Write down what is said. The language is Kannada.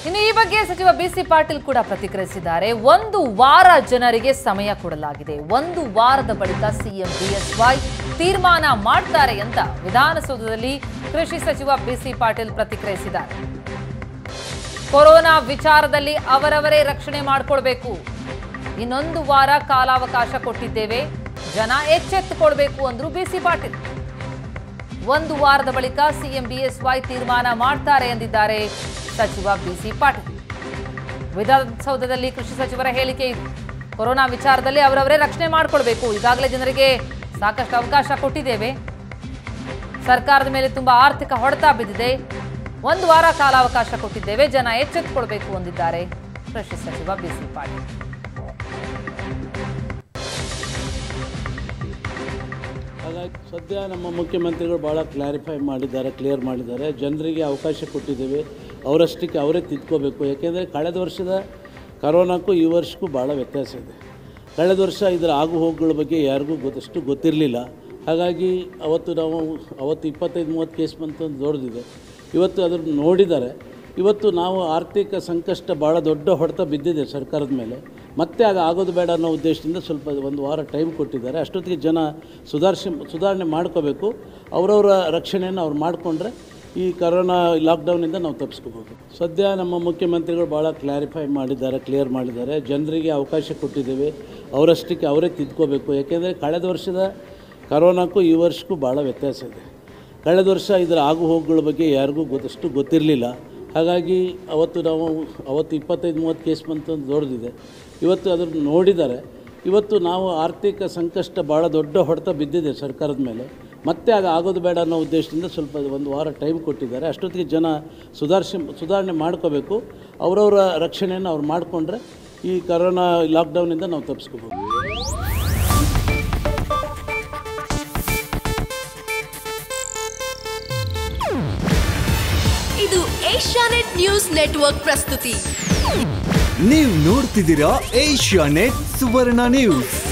ಇನ್ನು ಈ ಬಗ್ಗೆ ಸಚಿವ ಬಿಸಿ ಪಾಟೀಲ್ ಕೂಡ ಪ್ರತಿಕ್ರಿಯಿಸಿದ್ದಾರೆ ಒಂದು ವಾರ ಜನರಿಗೆ ಸಮಯ ಕೊಡಲಾಗಿದೆ ಒಂದು ವಾರದ ಬಳಿಕ ಸಿಎಂ ಬಿಎಸ್ವೈ ತೀರ್ಮಾನ ಮಾಡ್ತಾರೆ ಅಂತ ವಿಧಾನಸೌಧದಲ್ಲಿ ಕೃಷಿ ಸಚಿವ ಬಿಸಿ ಪಾಟೀಲ್ ಪ್ರತಿಕ್ರಿಯಿಸಿದ್ದಾರೆ ಕೊರೋನಾ ವಿಚಾರದಲ್ಲಿ ಅವರವರೇ ರಕ್ಷಣೆ ಮಾಡಿಕೊಳ್ಬೇಕು ಇನ್ನೊಂದು ವಾರ ಕಾಲಾವಕಾಶ ಕೊಟ್ಟಿದ್ದೇವೆ ಜನ ಎಚ್ಚೆತ್ತುಕೊಳ್ಬೇಕು ಅಂದ್ರು ಬಿಸಿ ಪಾಟೀಲ್ ಒಂದು ವಾರದ ಬಳಿಕ ಸಿಎಂ ಬಿಎಸ್ವೈ ತೀರ್ಮಾನ ಮಾಡ್ತಾರೆ ಎಂದಿದ್ದಾರೆ ಸಚಿವ ಬಿಸಿ ಪಾಟೀಲ್ ವಿಧಾನಸೌಧದಲ್ಲಿ ಕೃಷಿ ಸಚಿವರ ಹೇಳಿಕೆ ಇದು ಕೊರೋನಾ ವಿಚಾರದಲ್ಲಿ ಅವರವರೇ ರಕ್ಷಣೆ ಮಾಡಿಕೊಳ್ಬೇಕು ಈಗಾಗಲೇ ಜನರಿಗೆ ಸಾಕಷ್ಟು ಅವಕಾಶ ಕೊಟ್ಟಿದ್ದೇವೆ ಸರ್ಕಾರದ ಮೇಲೆ ತುಂಬಾ ಆರ್ಥಿಕ ಹೊಡೆತ ಬಿದ್ದಿದೆ ಒಂದು ವಾರ ಕಾಲಾವಕಾಶ ಕೊಟ್ಟಿದ್ದೇವೆ ಜನ ಎಚ್ಚೆತ್ತುಕೊಳ್ಬೇಕು ಎಂದಿದ್ದಾರೆ ಕೃಷಿ ಸಚಿವ ಬಿಸಿ ಪಾಟೀಲ್ ಹಾಗಾಗಿ ಸದ್ಯ ನಮ್ಮ ಮುಖ್ಯಮಂತ್ರಿಗಳು ಭಾಳ ಕ್ಲಾರಿಫೈ ಮಾಡಿದ್ದಾರೆ ಕ್ಲಿಯರ್ ಮಾಡಿದ್ದಾರೆ ಜನರಿಗೆ ಅವಕಾಶ ಕೊಟ್ಟಿದ್ದೇವೆ ಅವರಷ್ಟಕ್ಕೆ ಅವರೇ ತಿದ್ಕೋಬೇಕು ಯಾಕೆಂದರೆ ಕಳೆದ ವರ್ಷದ ಕರೋನಾಕ್ಕೂ ಈ ವರ್ಷಕ್ಕೂ ಭಾಳ ವ್ಯತ್ಯಾಸ ಇದೆ ಕಳೆದ ವರ್ಷ ಇದರ ಆಗು ಹೋಗುಗಳ ಬಗ್ಗೆ ಯಾರಿಗೂ ಗೊತ್ತಷ್ಟು ಗೊತ್ತಿರಲಿಲ್ಲ ಹಾಗಾಗಿ ಅವತ್ತು ನಾವು ಅವತ್ತು ಇಪ್ಪತ್ತೈದು ಮೂವತ್ತು ಕೇಸ್ ಬಂತು ಅಂತ ದೊಡ್ಡದಿದೆ ಇವತ್ತು ಅದನ್ನು ನೋಡಿದ್ದಾರೆ ಇವತ್ತು ನಾವು ಆರ್ಥಿಕ ಸಂಕಷ್ಟ ಭಾಳ ದೊಡ್ಡ ಹೊಡೆತ ಬಿದ್ದಿದೆ ಸರ್ಕಾರದ ಮೇಲೆ ಮತ್ತೆ ಅದು ಆಗೋದು ಬೇಡ ಅನ್ನೋ ಉದ್ದೇಶದಿಂದ ಸ್ವಲ್ಪ ಒಂದು ವಾರ ಟೈಮ್ ಕೊಟ್ಟಿದ್ದಾರೆ ಅಷ್ಟೊತ್ತಿಗೆ ಜನ ಸುಧಾರಿಸಿ ಸುಧಾರಣೆ ಮಾಡ್ಕೋಬೇಕು ಅವರವರ ರಕ್ಷಣೆಯನ್ನು ಅವ್ರು ಮಾಡಿಕೊಂಡ್ರೆ ಈ ಕರೋನಾ ಲಾಕ್ಡೌನಿಂದ ನಾವು ತಪ್ಪಿಸ್ಕೋಬೋದು ಸದ್ಯ ನಮ್ಮ ಮುಖ್ಯಮಂತ್ರಿಗಳು ಭಾಳ ಕ್ಲಾರಿಫೈ ಮಾಡಿದ್ದಾರೆ ಕ್ಲಿಯರ್ ಮಾಡಿದ್ದಾರೆ ಜನರಿಗೆ ಅವಕಾಶ ಕೊಟ್ಟಿದ್ದೇವೆ ಅವರಷ್ಟಕ್ಕೆ ಅವರೇ ತಿದ್ಕೋಬೇಕು ಯಾಕೆಂದರೆ ಕಳೆದ ವರ್ಷದ ಕರೋನಾಕ್ಕೂ ಈ ವರ್ಷಕ್ಕೂ ಭಾಳ ವ್ಯತ್ಯಾಸ ಇದೆ ಕಳೆದ ವರ್ಷ ಇದರ ಆಗು ಹೋಗುಗಳ ಬಗ್ಗೆ ಯಾರಿಗೂ ಗೊತ್ತಷ್ಟು ಗೊತ್ತಿರಲಿಲ್ಲ ಹಾಗಾಗಿ ಅವತ್ತು ನಾವು ಅವತ್ತು ಇಪ್ಪತ್ತೈದು ಮೂವತ್ತು ಕೇಸ್ ಬಂತು ಅಂತ ದೊಡ್ಡದಿದೆ ಇವತ್ತು ಅದನ್ನು ನೋಡಿದ್ದಾರೆ ಇವತ್ತು ನಾವು ಆರ್ಥಿಕ ಸಂಕಷ್ಟ ಭಾಳ ದೊಡ್ಡ ಹೊಡೆತ ಬಿದ್ದಿದೆ ಸರ್ಕಾರದ ಮೇಲೆ ಮತ್ತೆ ಅದು ಆಗೋದು ಬೇಡ ಅನ್ನೋ ಉದ್ದೇಶದಿಂದ ಸ್ವಲ್ಪ ಒಂದು ವಾರ ಟೈಮ್ ಕೊಟ್ಟಿದ್ದಾರೆ ಅಷ್ಟೊತ್ತಿಗೆ ಜನ ಸುಧಾರಿಸಿ ಸುಧಾರಣೆ ಮಾಡ್ಕೋಬೇಕು ಅವರವರ ರಕ್ಷಣೆಯನ್ನು ಅವ್ರು ಮಾಡಿಕೊಂಡ್ರೆ ಈ ಕರೋನಾ ಲಾಕ್ಡೌನಿಂದ ನಾವು ತಪ್ಪಿಸ್ಕೋಬೋದು ಇದು ಏಷ್ಯಾನೆಟ್ ನ್ಯೂಸ್ ನೆಟ್ವರ್ಕ್ ಪ್ರಸ್ತುತಿ ನೀವು ನೋಡ್ತಿದ್ದೀರಾ ಏಷ್ಯಾ ನೆಟ್ ಸುವರ್ಣ ನ್ಯೂಸ್